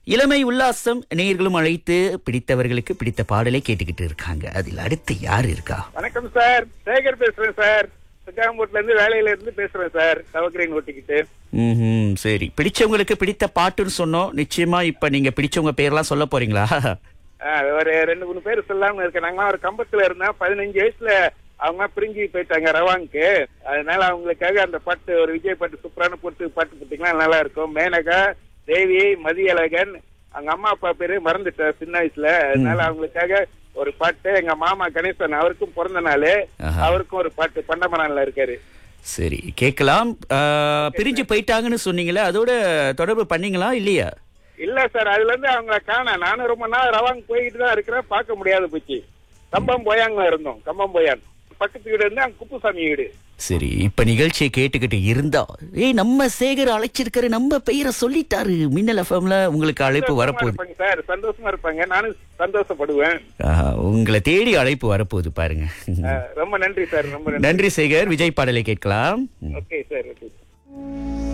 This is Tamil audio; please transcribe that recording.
இளமை உல்லாசம் நேயர்களும் அழைத்து பிடித்தவர்களுக்கு பிடித்த பாடலை கேட்டுக்கிட்டு இருக்காங்க அதில் அடுத்து யார் இருக்கா வணக்கம் சார் சேகர் பேசுறேன் சார் சிக்காம்பூட்ல இருந்து வேலையில இருந்து பேசுறேன் சார் தவக்கிரீன் ஓட்டிக்கிட்டு ம் சரி பிடிச்சவங்களுக்கு பிடித்த பாட்டுன்னு சொன்னோம் நிச்சயமா இப்ப நீங்க பிடிச்சவங்க பேர்லாம் சொல்ல போறீங்களா ஆ, ஒரு ரெண்டு மூணு பேர் சொல்லாம இருக்கேன் நாங்களாம் ஒரு கம்பத்துல இருந்தோம் பதினஞ்சு வயசுல அவங்க பிரிஞ்சு போயிட்டாங்க ரவாங்க்கு அதனால அவங்களுக்காக அந்த பாட்டு ஒரு விஜய் பாட்டு சூப்பரான போட்டு பாட்டு போட்டீங்கன்னா நல்லா இருக்கும் மேனகா தேவி மதியழகன் அவங்க அம்மா அப்பா பேரு மறந்துட்டேன் சின்ன வயசுல அதனால அவங்களுக்காக ஒரு பாட்டு எங்க மாமா கணேசன் அவருக்கும் பிறந்த நாள் ஆஹா. அவருக்கும் ஒரு பாட்டு பண்டமனால இருக்காரு சரி கேட்கலாம் ஆ, பிரிஞ்சு போயிட்டாங்கன்னு சொன்னீங்களே அதோட தொடர்பு பண்ணீங்களா இல்லையா இல்ல சார் அதுல இருந்து அவங்கள காண நானும் ரொம்ப நாள் ரவாங்க போய்கிட்டு தான் இருக்கிறேன் பார்க்க முடியாது போச்சு கம்பம் போயாங்க இருந்தோம் கம்பம் போயான் பக்கத்து வீடு இருந்து அங்க குப்புசாமி வீடு சரி இப்ப நிகழ்ச்சியை கேட்டுக்கிட்டு இருந்தா ஏய் நம்ம சேகர் அழைச்சிருக்காரு நம்ம பெயரை சொல்லிட்டாரு மின்னல் எஃப்எம்ல உங்களுக்கு அழைப்பு சந்தோஷமா வரப்போகுது இருப்பாங்க சார் சந்தோஷமா இருப்பாங்க நானும் சந்தோஷப்படுவேன் ஆஹா, உங்களை தேடி அழைப்பு வரப்போகுது பாருங்க அஹ், ரொம்ப நன்றி சார் ரொம்ப நன்றி நன்றி சேகர் விஜய் பாடலை கேட்கலாம் ஓகே சார் ஓகே